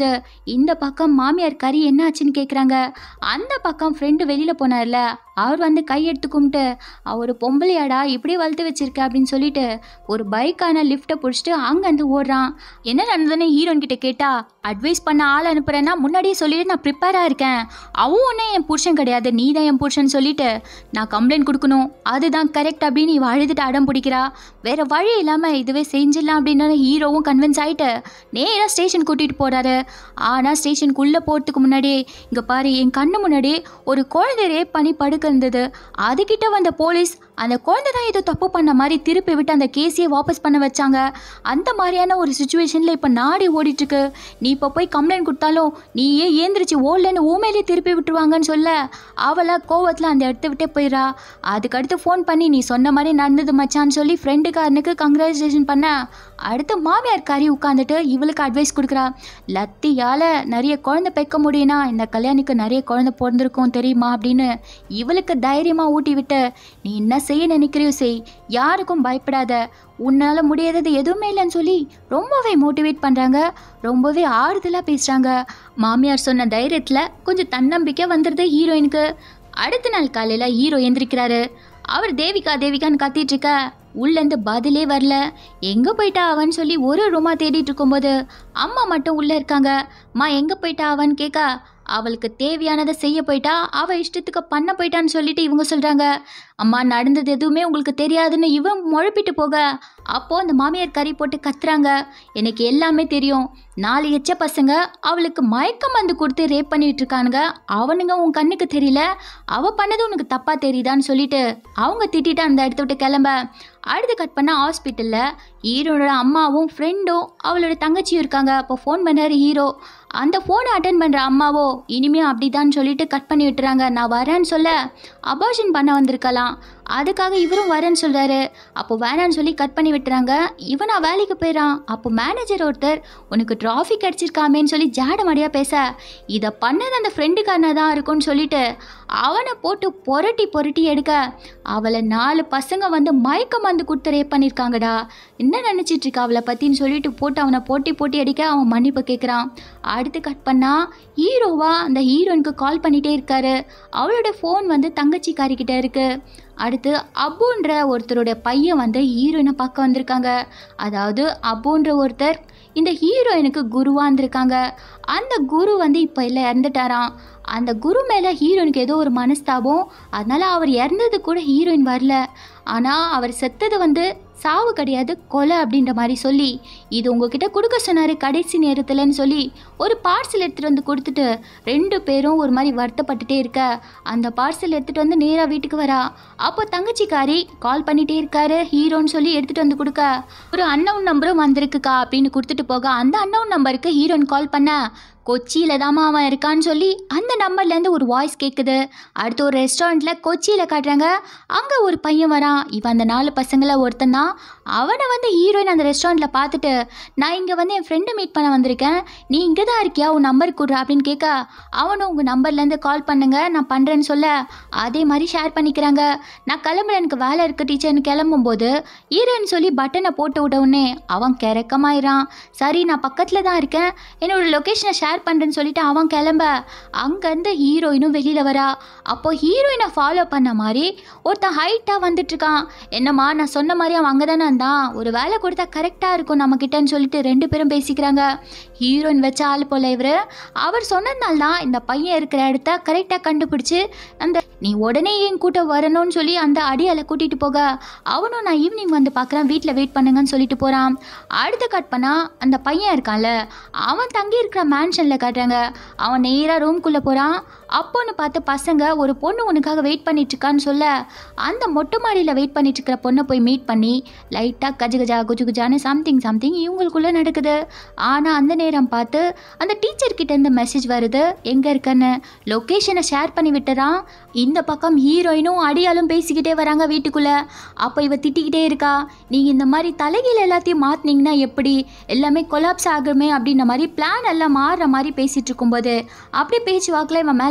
போது இந்த பக்கம் மாமியார் கறி என்ன ஆச்சுன்னு கேட்குறாங்க அந்த பக்கம் ஃப்ரெண்டு வெளியில் போனார்ல அவர் வந்து கையெடுத்து கும்பிட்டு அவர் பொம்பளையாடா இப்படி வளர்த்து வச்சிருக்க அப்படின்னு சொல்லிட்டு ஒரு பைக்கான லிஃப்ட்டை பிடிச்சிட்டு அங்கேருந்து ஓடுறான் என்ன நடந்ததுன்னு ஹீரோயின் கிட்ட கேட்டா அட்வைஸ் பண்ண ஆள் அனுப்புறேன்னா முன்னாடியே சொல்லிட்டு நான் ப்ரிப்பேராக இருக்கேன் அவன் ஒன்றும் என் புருஷன் கிடையாது நீ தான் என் புருஷன் சொல்லிட்டு நான் கம்ப்ளைண்ட் கொடுக்கணும் அதுதான் கரெக்ட் அப்படின்னு இவ அழுதுட்டு அடம் பிடிக்கிறா வேற வழி இல்லாமல் இதுவே செஞ்சிடலாம் அப்படின்னு ஹீரோவும் கன்வின்ஸ் ஆயிட்டு நேராக ஸ்டேஷன் கூட்டிகிட்டு போறாரு ஆனால் ஸ்டேஷனுக்குள்ளே போகிறதுக்கு முன்னாடி இங்கே பாரு என் கண்ணு முன்னாடி ஒரு குழந்தை ரேப் பண்ணி படுக்க இருந்தது அதுக்கிட்ட வந்த போலீஸ் அந்த குழந்தை தான் ஏதோ தப்பு பண்ண மாதிரி திருப்பி விட்டு அந்த கேஸையே வாபஸ் பண்ண வச்சாங்க அந்த மாதிரியான ஒரு சுச்சுவேஷனில் இப்போ நாடி ஓடிட்டுருக்கு நீ இப்போ போய் கம்ப்ளைண்ட் கொடுத்தாலும் நீயே ஏந்திரிச்சு ஓடலன்னு ஊமையிலே திருப்பி விட்டுருவாங்கன்னு சொல்ல அவளை கோவத்தில் அந்த இடத்த விட்டே போயிடா அதுக்கடுத்து ஃபோன் பண்ணி நீ சொன்ன மாதிரி நடந்தது மச்சான்னு சொல்லி ஃப்ரெண்டுக்காரனுக்கு கங்க்ராச்சுலேஷன் பண்ண அடுத்து மாமியார் கறி உட்காந்துட்டு இவளுக்கு அட்வைஸ் கொடுக்குறா லத்தியால் நிறைய குழந்தை பெக்க முடியும்னா இந்த கல்யாணிக்கு நிறைய குழந்தை பிறந்திருக்கும் தெரியுமா அப்படின்னு இவளுக்கு தைரியமாக ஊட்டி விட்டு நீ என்ன செய்ய நினைக்கிறியோ செய் யாருக்கும் பயப்படாத உன்னால் முடியாதது எதுவுமே இல்லைன்னு சொல்லி ரொம்பவே மோட்டிவேட் பண்ணுறாங்க ரொம்பவே ஆறுதலாக பேசுகிறாங்க மாமியார் சொன்ன தைரியத்தில் கொஞ்சம் தன்னம்பிக்கை வந்துடுது ஹீரோயினுக்கு அடுத்த நாள் காலையில் ஹீரோ எந்திரிக்கிறாரு அவர் தேவிகா தேவிகான்னு கத்திட்டு இருக்க உள்ளேருந்து பதிலே வரல எங்கே போயிட்டா அவன்னு சொல்லி ஒரு ரூமா தேடிட்டு இருக்கும்போது அம்மா மட்டும் உள்ளே இருக்காங்க அம்மா எங்கே போயிட்டா அவன்னு கேட்க அவளுக்கு தேவையானதை செய்ய போயிட்டா அவள் இஷ்டத்துக்கு பண்ண போயிட்டான்னு சொல்லிட்டு இவங்க சொல்கிறாங்க அம்மா நடந்தது எதுவுமே உங்களுக்கு தெரியாதுன்னு இவன் முழப்பிட்டு போக அப்போது அந்த மாமியார் கறி போட்டு கத்துறாங்க எனக்கு எல்லாமே தெரியும் நாலு எச்ச பசங்க அவளுக்கு மயக்க மருந்து கொடுத்து ரேப் பண்ணிட்டு இருக்கானுங்க அவனுங்க உன் கண்ணுக்கு தெரியல அவ பண்ணது உனக்கு தப்பா தெரியுதான்னு சொல்லிட்டு அவங்க திட்டிட்டு அந்த இடத்த விட்டு கிளம்ப அடுத்து கட் பண்ண ஹாஸ்பிட்டலில் ஹீரோனோட அம்மாவும் ஃப்ரெண்டும் அவளோட தங்கச்சியும் இருக்காங்க அப்போ ஃபோன் பண்ணாரு ஹீரோ அந்த ஃபோனை அட்டன் பண்ணுற அம்மாவோ இனிமே அப்படிதான் சொல்லிட்டு கட் பண்ணி விட்டுறாங்க நான் வரேன்னு சொல்ல அபார்ஷன் பண்ண வந்திருக்கலாம் அதுக்காக இவரும் வரேன்னு சொல்கிறாரு அப்போ வேணான்னு சொல்லி கட் பண்ணி விட்டுறாங்க இவனா வேலைக்கு போயிடறான் அப்போ மேனேஜர் ஒருத்தர் உனக்கு ட்ராஃபி கிடச்சிருக்காமேன்னு சொல்லி ஜாடமடியாக பேச இதை பண்ணது அந்த ஃப்ரெண்டுக்காரனாக தான் இருக்கும்னு சொல்லிட்டு அவனை போட்டு புரட்டி புரட்டி எடுக்க அவளை நாலு பசங்க வந்து மயக்க மருந்து கொடுத்து ரேப் பண்ணியிருக்காங்கடா என்ன நினச்சிட்டு இருக்க அவளை பற்றின்னு சொல்லிட்டு போட்டு அவனை போட்டி போட்டி அடிக்க அவன் மன்னிப்பு கேட்குறான் அடுத்து கட் பண்ணா ஹீரோவா அந்த ஹீரோயினுக்கு கால் பண்ணிகிட்டே இருக்காரு அவளோட ஃபோன் வந்து தங்கச்சிக்காரிக்கிட்ட இருக்கு அடுத்து அப்புன்ற ஒருத்தரோட பையன் வந்து ஹீரோயினை பார்க்க வந்திருக்காங்க அதாவது அப்புன்ற ஒருத்தர் இந்த ஹீரோயினுக்கு குருவாக இருந்திருக்காங்க அந்த குரு வந்து இப்போ இல்லை இறந்துட்டாராம் அந்த குரு மேலே ஹீரோயினுக்கு ஏதோ ஒரு மனஸ்தாபம் அதனால அவர் இறந்தது கூட ஹீரோயின் வரல ஆனால் அவர் செத்தது வந்து சாவு கிடையாது கொலை அப்படின்ற மாதிரி சொல்லி இது உங்ககிட்ட கொடுக்க சொன்னார் கடைசி நேரத்தில்னு சொல்லி ஒரு பார்சல் எடுத்துகிட்டு வந்து கொடுத்துட்டு ரெண்டு பேரும் ஒரு மாதிரி வருத்தப்பட்டுட்டே இருக்க அந்த பார்சல் எடுத்துகிட்டு வந்து நேராக வீட்டுக்கு வரா அப்போ தங்கச்சிக்காரி கால் பண்ணிகிட்டே இருக்காரு ஹீரோன்னு சொல்லி எடுத்துகிட்டு வந்து கொடுக்க ஒரு அன்னவுன் நம்பரும் வந்திருக்குக்கா அப்படின்னு கொடுத்துட்டு போக அந்த அன்னவுன் நம்பருக்கு ஹீரோயின் கால் பண்ண கொச்சியில் தாம்மா அவன் இருக்கான்னு சொல்லி அந்த நம்பர்லேருந்து ஒரு வாய்ஸ் கேட்குது அடுத்து ஒரு ரெஸ்டாரண்ட்டில் கொச்சியில் காட்டுறாங்க அங்கே ஒரு பையன் வரான் இவன் அந்த நாலு பசங்கள ஒருத்தன் தான் அவனை வந்து ஹீரோயின் அந்த ரெஸ்டாரண்ட்டில் பார்த்துட்டு நான் இங்கே வந்து என் ஃப்ரெண்டை மீட் பண்ண வந்திருக்கேன் நீ இங்கே தான் இருக்கியா உன் நம்பர் கொடுறா அப்படின்னு கேட்க அவனும் உங்கள் நம்பர்லேருந்து கால் பண்ணுங்க நான் பண்ணுறேன்னு சொல்ல அதே மாதிரி ஷேர் பண்ணிக்கிறாங்க நான் கிளம்புறேன் எனக்கு வேலை இருக்கு டீச்சர்னு கிளம்பும்போது ஹீரோயின் சொல்லி பட்டனை போட்டு விட்ட உடனே அவன் கிறக்கமாயிரான் சரி நான் பக்கத்தில் தான் இருக்கேன் என்னோட லொக்கேஷனை ஷேர் பண்ணுறேன்னு சொல்லிட்டு அவன் கிளம்ப அங்கேருந்து ஹீரோயினும் வெளியில் வரா அப்போ ஹீரோயினை ஃபாலோ பண்ண மாதிரி ஒருத்தன் ஹைட்டாக வந்துட்டுருக்கான் என்னம்மா நான் சொன்ன மாதிரி அவன் அங்கே தானே இருந்தான் ஒரு வேலை கொடுத்தா கரெக்டாக இருக்கும் நம்மக்கிட்டன்னு சொல்லிட்டு ரெண்டு பேரும் பேசிக்கிறாங்க ஹீரோயின் வச்ச ஆள் போல இவர் அவர் சொன்னதுனால தான் இந்த பையன் இருக்கிற இடத்த கரெக்டாக கண்டுபிடிச்சு அந்த நீ உடனே என் கூட்ட வரணும்னு சொல்லி அந்த அடியால கூட்டிகிட்டு போக அவனும் நான் ஈவினிங் வந்து பார்க்குறேன் வீட்டில் வெயிட் பண்ணுங்கன்னு சொல்லிட்டு போகிறான் அடுத்து கட் பண்ணால் அந்த பையன் இருக்கான்ல அவன் தங்கி இருக்கிற மேன்ஷனில் காட்டுறாங்க அவன் நேராக ரூம்குள்ளே போகிறான் அப்போன்னு பார்த்து பசங்க ஒரு பொண்ணு உனக்காக வெயிட் பண்ணிட்டு இருக்கான்னு சொல்ல அந்த மொட்டை மாடியில் வெயிட் பண்ணிட்டு இருக்கிற பொண்ணை போய் மீட் பண்ணி லைட்டாக கஜ கஜா குஜு குஜான்னு சம்திங் சம்திங் இவங்களுக்குள்ளே நடக்குது ஆனால் அந்த நேரம் பார்த்து அந்த டீச்சர் கிட்ட இருந்து மெசேஜ் வருது எங்கே இருக்கன்னு லொக்கேஷனை ஷேர் பண்ணி விட்டுறான் இந்த பக்கம் ஹீரோயினும் அடியாலும் பேசிக்கிட்டே வராங்க வீட்டுக்குள்ளே அப்போ இவ திட்டிக்கிட்டே இருக்கா நீங்கள் இந்த மாதிரி தலைகீழ எல்லாத்தையும் மாற்றினீங்கன்னா எப்படி எல்லாமே கொலாப்ஸ் ஆகுமே அப்படின்ற மாதிரி பிளான் எல்லாம் மாறுற மாதிரி பேசிகிட்டு இருக்கும்போது அப்படி பேச்சு வாக்கில் இவன் மேலே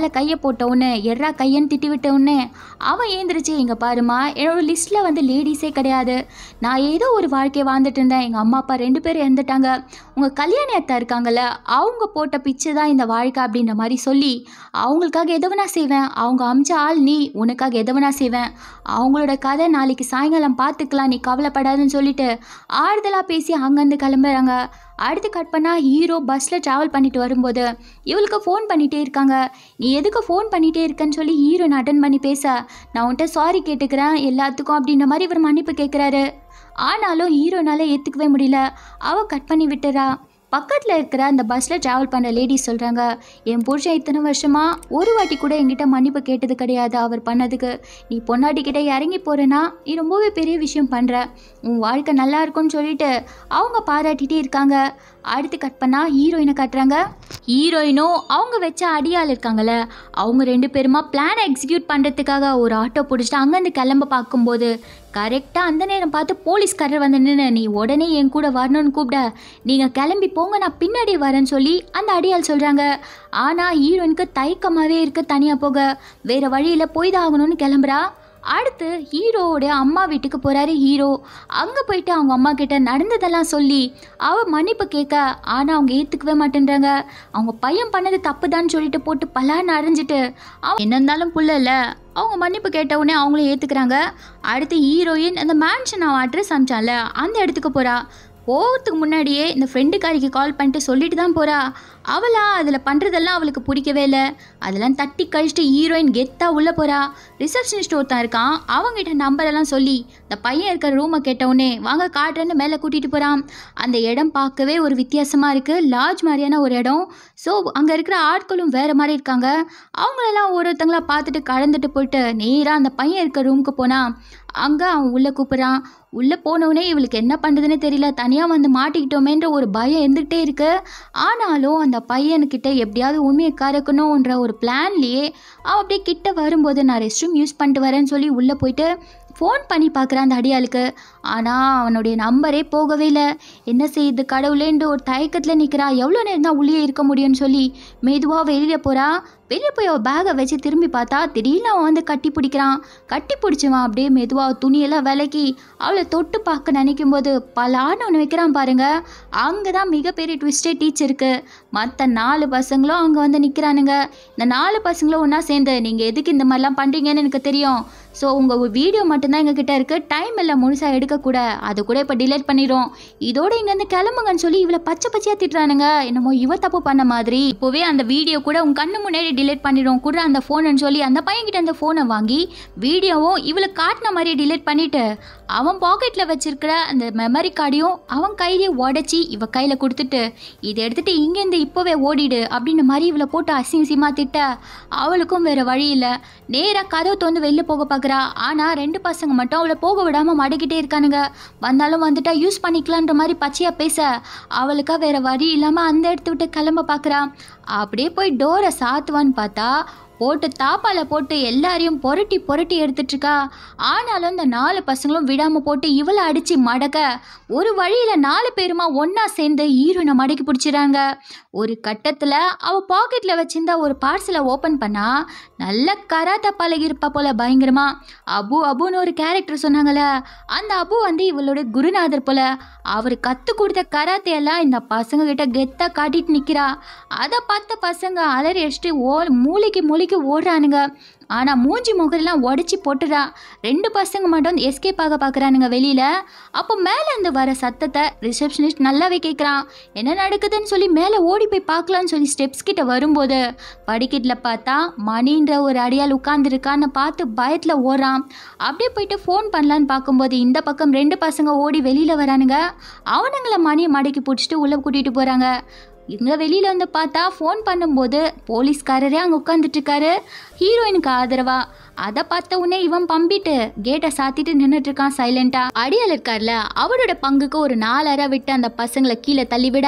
மேலே கையை போட்ட உடனே எட்ரா கையன்னு திட்டி விட்ட உடனே அவன் ஏந்திரிச்சு இங்கே பாருமா என்னோட லிஸ்ட்டில் வந்து லேடிஸே கிடையாது நான் ஏதோ ஒரு வாழ்க்கையை வாழ்ந்துட்டு இருந்தேன் எங்கள் அம்மா அப்பா ரெண்டு பேரும் இறந்துட்டாங்க உங்கள் கல்யாண அத்தை இருக்காங்கல்ல அவங்க போட்ட பிச்சை தான் இந்த வாழ்க்கை அப்படின்ற மாதிரி சொல்லி அவங்களுக்காக எதை வேணா செய்வேன் அவங்க அமிச்ச ஆள் நீ உனக்காக எதை வேணா செய்வேன் அவங்களோட கதை நாளைக்கு சாயங்காலம் பார்த்துக்கலாம் நீ கவலைப்படாதுன்னு சொல்லிட்டு ஆறுதலாக பேசி அங்கேருந்து கிளம்புறாங்க அடுத்து கட் பண்ணால் ஹீரோ பஸ்ஸில் ட்ராவல் பண்ணிட்டு வரும்போது இவளுக்கு ஃபோன் பண்ணிகிட்டே இருக்காங்க நீ எதுக்கு ஃபோன் பண்ணிகிட்டே இருக்கன்னு சொல்லி ஹீரோயின் அட்டன் பண்ணி பேச நான் உன்கிட்ட சாரி கேட்டுக்கிறேன் எல்லாத்துக்கும் அப்படின்ற மாதிரி இவர் மன்னிப்பு கேட்குறாரு ஆனாலும் ஹீரோனால ஏற்றுக்கவே முடியல அவள் கட் பண்ணி விட்டுறா பக்கத்தில் இருக்கிற அந்த பஸ்ஸில் ட்ராவல் பண்ணுற லேடிஸ் சொல்கிறாங்க என் புருஷன் இத்தனை வருஷமாக ஒரு வாட்டி கூட என்கிட்ட மன்னிப்பு கேட்டது கிடையாது அவர் பண்ணதுக்கு நீ பொண்டாட்டிக்கிட்ட இறங்கி போகிறேன்னா நீ ரொம்பவே பெரிய விஷயம் பண்ணுற உன் வாழ்க்கை நல்லா இருக்கும்னு சொல்லிட்டு அவங்க பாராட்டிகிட்டே இருக்காங்க அடுத்து கட் பண்ணால் ஹீரோயினை காட்டுறாங்க ஹீரோயினும் அவங்க வச்ச அடியாள் இருக்காங்கல்ல அவங்க ரெண்டு பேருமா பிளானை எக்ஸிக்யூட் பண்ணுறதுக்காக ஒரு ஆட்டோ பிடிச்சிட்டு அங்கேருந்து கிளம்ப பார்க்கும்போது கரெக்டாக அந்த நேரம் பார்த்து போலீஸ்காரர் வந்து நின்று நீ உடனே என் கூட வரணும்னு கூப்பிட நீங்கள் கிளம்பி போங்க நான் பின்னாடி வரேன்னு சொல்லி அந்த அடியாள் சொல்கிறாங்க ஆனால் ஹீரோயினுக்கு தயக்கமாகவே இருக்க தனியாக போக வேறு வழியில் போய் தான் ஆகணும்னு கிளம்புறா அடுத்து ஹீரோவோட அம்மா வீட்டுக்கு போகிறாரு ஹீரோ அங்கே போயிட்டு அவங்க அம்மா கிட்ட நடந்ததெல்லாம் சொல்லி அவ மன்னிப்பு கேட்க ஆனால் அவங்க ஏற்றுக்கவே மாட்டேன்றாங்க அவங்க பையன் பண்ணது தப்பு தான் சொல்லிட்டு போட்டு பலான்னு அரைஞ்சிட்டு அவன் என்ன இருந்தாலும் புள்ள இல்லை அவங்க மன்னிப்பு கேட்ட உடனே அவங்களும் ஏற்றுக்கிறாங்க அடுத்து ஹீரோயின் அந்த மேன்ஷன் அவன் அட்ரஸ் அனுப்பிச்சான்ல அந்த இடத்துக்கு போகிறா போகிறதுக்கு முன்னாடியே இந்த ஃப்ரெண்டுக்காரிக்கு கால் பண்ணிட்டு சொல்லிட்டு தான் போகிறா அவளா அதில் பண்ணுறதெல்லாம் அவளுக்கு பிடிக்கவே இல்லை அதெல்லாம் தட்டி கழிச்சிட்டு ஹீரோயின் கெத்தாக உள்ளே போகிறா ரிசப்ஷனிஸ்ட் ஒருத்தன் இருக்கான் அவங்ககிட்ட நம்பரெல்லாம் சொல்லி இந்த பையன் இருக்கிற ரூமை கேட்டவுடனே வாங்க காட்டுறேன்னு மேலே கூட்டிகிட்டு போகிறான் அந்த இடம் பார்க்கவே ஒரு வித்தியாசமாக இருக்குது லாட்ஜ் மாதிரியான ஒரு இடம் ஸோ அங்கே இருக்கிற ஆட்களும் வேறு மாதிரி இருக்காங்க அவங்களெல்லாம் ஒருத்தங்களா பார்த்துட்டு கலந்துட்டு போயிட்டு நேராக அந்த பையன் இருக்க ரூமுக்கு போனால் அங்கே அவன் உள்ளே கூப்பிட்றான் உள்ளே போனவுடனே இவளுக்கு என்ன பண்ணுறதுன்னு தெரியல தனியாக வந்து மாட்டிக்கிட்டோமேன்ற ஒரு பயம் இருந்துகிட்டே இருக்கு ஆனாலும் அந்த பையனுக்கிட்ட எப்படியாவது உண்மையை கறக்கணுன்ற ஒரு பிளான்லேயே அவன் அப்படியே கிட்ட வரும்போது நான் ரெஸ்ட் ரூம் யூஸ் பண்ணிட்டு வரேன்னு சொல்லி உள்ளே போயிட்டு ஃபோன் பண்ணி பார்க்குறான் அந்த அடியாளுக்கு ஆனால் அவனுடைய நம்பரே போகவே இல்லை என்ன செய்யுது கடவுளேன்ட்டு ஒரு தயக்கத்தில் நிற்கிறா எவ்வளோ நேரம் தான் உள்ளே இருக்க முடியும்னு சொல்லி மெதுவாக வெளியில் போகிறா வெளியே போய் அவள் பேகை வச்சு திரும்பி பார்த்தா திடீர்னு அவன் வந்து கட்டி பிடிக்கிறான் கட்டி பிடிச்சவன் அப்படியே மெதுவாக துணியெல்லாம் விலக்கி அவளை தொட்டு பார்க்க நினைக்கும் போது பலான்னு ஒன்று வைக்கிறான் பாருங்க அங்கே தான் மிகப்பெரிய ட்விஸ்டே டீச்சருக்கு மற்ற நாலு பசங்களும் அங்கே வந்து நிற்கிறானுங்க இந்த நாலு பசங்களும் ஒன்றா சேர்ந்து நீங்கள் எதுக்கு இந்த மாதிரிலாம் பண்ணுறீங்கன்னு எனக்கு தெரியும் ஸோ உங்கள் வீடியோ மட்டும்தான் எங்ககிட்ட இருக்குது டைம் இல்லை முழுசாக எடுக்கக்கூட அது கூட இப்போ டிலேட் பண்ணிடும் இதோட இங்கேருந்து கிளம்புங்கன்னு சொல்லி இவளை பச்சை பச்சையாக திட்டுறானுங்க என்னமோ இவ தப்பு பண்ண மாதிரி இப்போவே அந்த வீடியோ கூட உன் கண்ணு முன்னாடி டிலேட் பண்ணிடும் கூட அந்த ஃபோனுன்னு சொல்லி அந்த பையன்கிட்ட அந்த ஃபோனை வாங்கி வீடியோவும் இவளை காட்டின மாதிரியே டிலேட் பண்ணிட்டு அவன் பாக்கெட்டில் வச்சிருக்கிற அந்த மெமரி கார்டையும் அவன் கையிலே உடச்சி இவ கையில் கொடுத்துட்டு இதை எடுத்துட்டு இங்கேருந்து இப்போவே ஓடிடு அப்படின்னு மாதிரி இவளை போட்டு அசிங்கசியமாக திட்ட அவளுக்கும் வேற வழி இல்லை நேராக கதவை திறந்து வெளில போக பார்க்குறா ஆனால் ரெண்டு பசங்க மட்டும் அவளை போக விடாமல் மடக்கிட்டே இருக்கானுங்க வந்தாலும் வந்துட்டா யூஸ் பண்ணிக்கலான்ற மாதிரி பச்சையாக பேச அவளுக்கா வேற வழி இல்லாமல் அந்த இடத்த விட்டு கிளம்ப பார்க்குறா அப்படியே போய் டோரை சாத்துவான்னு பார்த்தா போட்டு தாப்பால போட்டு எல்லாரையும் புரட்டி புரட்டி எடுத்துட்டு இருக்கா ஆனாலும் இந்த நாலு பசங்களும் விடாம போட்டு இவளை அடிச்சு மடக்க ஒரு வழியில நாலு பேருமா ஒண்ணா சேர்ந்து ஹீரோனை மடக்கி பிடிச்சிறாங்க ஒரு கட்டத்துல அவ பாக்கெட்ல வச்சிருந்த ஒரு பார்சலை ஓபன் பண்ணா நல்ல கராத்தா பழகி இருப்பா போல பயங்கரமா அபு அபுன்னு ஒரு கேரக்டர் சொன்னாங்கல்ல அந்த அபு வந்து இவளோட குருநாதர் போல அவர் கத்து கொடுத்த கராத்தே எல்லாம் இந்த பசங்க கிட்ட கெத்தா காட்டிட்டு நிக்கிறா அதை பார்த்த பசங்க அலறி அடிச்சுட்டு ஓ மூளைக்கு மூளைக்கு ஓடுறானுங்க ஆனால் மூஞ்சி முகரெல்லாம் உடச்சி போட்டுறா ரெண்டு பசங்க மட்டும் எஸ்கேப் ஆக பார்க்குறானுங்க வெளியில் அப்போ மேலேருந்து வர சத்தத்தை ரிசப்ஷனிஸ்ட் நல்லாவே கேட்குறான் என்ன நடக்குதுன்னு சொல்லி மேலே ஓடி போய் பார்க்கலான்னு சொல்லி ஸ்டெப்ஸ் கிட்ட வரும்போது படிக்கட்டில் பார்த்தா மணின்ற ஒரு அடியால் உட்காந்துருக்கான்னு பார்த்து பயத்தில் ஓடுறான் அப்படியே போயிட்டு ஃபோன் பண்ணலான்னு பார்க்கும்போது இந்த பக்கம் ரெண்டு பசங்க ஓடி வெளியில் வரானுங்க அவனுங்கள மணியை மடக்கி பிடிச்சிட்டு உள்ளே கூட்டிகிட்டு போகிறாங்க இங்கே வெளியில் வந்து பார்த்தா ஃபோன் பண்ணும்போது போலீஸ்காரரே அங்கே உட்காந்துட்டு இருக்காரு ஹீரோயினுக்கு ஆதரவா அதை பார்த்த உடனே இவன் பம்பிட்டு கேட்டை சாத்திட்டு நின்றுட்டு இருக்கான் சைலண்டா அடியால் இருக்கார்ல அவரோட பங்குக்கு ஒரு நாலரை விட்டு அந்த பசங்களை கீழே தள்ளி விட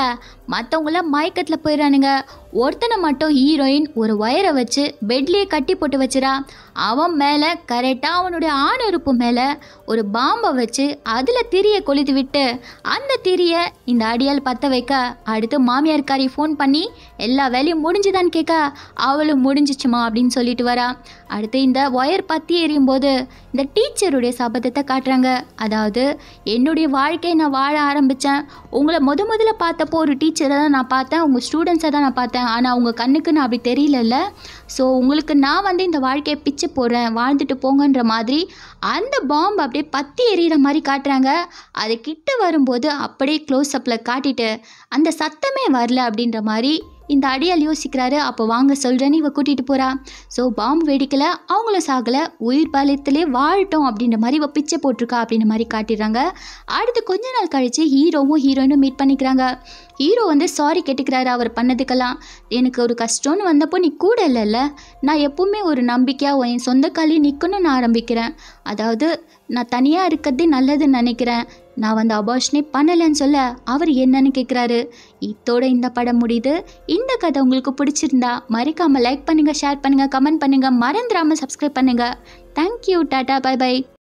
மற்றவங்களாம் மயக்கத்தில் போயிடறானுங்க ஒருத்தனை மட்டும் ஹீரோயின் ஒரு ஒயரை வச்சு பெட்லேயே கட்டி போட்டு வச்சிரா அவன் மேலே கரெக்டாக அவனுடைய ஆணுறுப்பு மேலே ஒரு பாம்பை வச்சு அதில் திரியை கொளுத்து விட்டு அந்த திரியை இந்த அடியால் பற்ற வைக்க அடுத்து மாமியார்காரி ஃபோன் பண்ணி எல்லா வேலையும் முடிஞ்சுதான்னு கேட்க அவளும் முடிஞ்சிச்சுமா அப்படின்னு சொல்லிட்டு வரா அடுத்து இந்த ஒயர் பற்றி எரியும் போது இந்த டீச்சருடைய சபதத்தை காட்டுறாங்க அதாவது என்னுடைய வாழ்க்கையை நான் வாழ ஆரம்பித்தேன் உங்களை முத முதல்ல பார்த்தப்போ ஒரு டீச்சரை தான் நான் பார்த்தேன் உங்கள் ஸ்டூடெண்ட்ஸை தான் நான் பார்த்தேன் ஆனால் உங்கள் கண்ணுக்கு நான் அப்படி தெரியலல்ல ஸோ உங்களுக்கு நான் வந்து இந்த வாழ்க்கையை பிச்சு போடுறேன் வாழ்ந்துட்டு போங்கன்ற மாதிரி அந்த பாம்பு அப்படியே பத்தி எறிகிற மாதிரி காட்டுறாங்க அது கிட்ட வரும்போது அப்படியே க்ளோஸ் அப்பில் காட்டிட்டு அந்த சத்தமே வரல அப்படின்ற மாதிரி இந்த அடியால் யோசிக்கிறாரு அப்போ வாங்க சொல்கிறேன்னு இவ கூட்டிகிட்டு போகிறா ஸோ பாம்பு வெடிக்கலை அவங்களும் சாகலை உயிர் பாலத்திலே வாழட்டும் அப்படின்ற மாதிரி இவ பிச்சை போட்டிருக்கா அப்படின்ற மாதிரி காட்டிடுறாங்க அடுத்து கொஞ்ச நாள் கழித்து ஹீரோவும் ஹீரோயினும் மீட் பண்ணிக்கிறாங்க ஹீரோ வந்து சாரி கேட்டுக்கிறாரு அவர் பண்ணதுக்கெல்லாம் எனக்கு ஒரு கஷ்டம்னு வந்தப்போ நீ கூட இல்லைல்ல நான் எப்பவுமே ஒரு நம்பிக்கையாக என் சொந்த காலையும் நிற்கணும்னு ஆரம்பிக்கிறேன் அதாவது நான் தனியாக இருக்கிறதே நல்லதுன்னு நினைக்கிறேன் நான் வந்து அபார்ஷனே பண்ணலைன்னு சொல்ல அவர் என்னன்னு கேட்குறாரு இத்தோட இந்த படம் முடியுது இந்த கதை உங்களுக்கு பிடிச்சிருந்தா மறக்காமல் லைக் பண்ணுங்கள் ஷேர் பண்ணுங்கள் கமெண்ட் பண்ணுங்கள் மறந்துடாமல் சப்ஸ்கிரைப் பண்ணுங்கள் தேங்க்யூ டாட்டா பை பை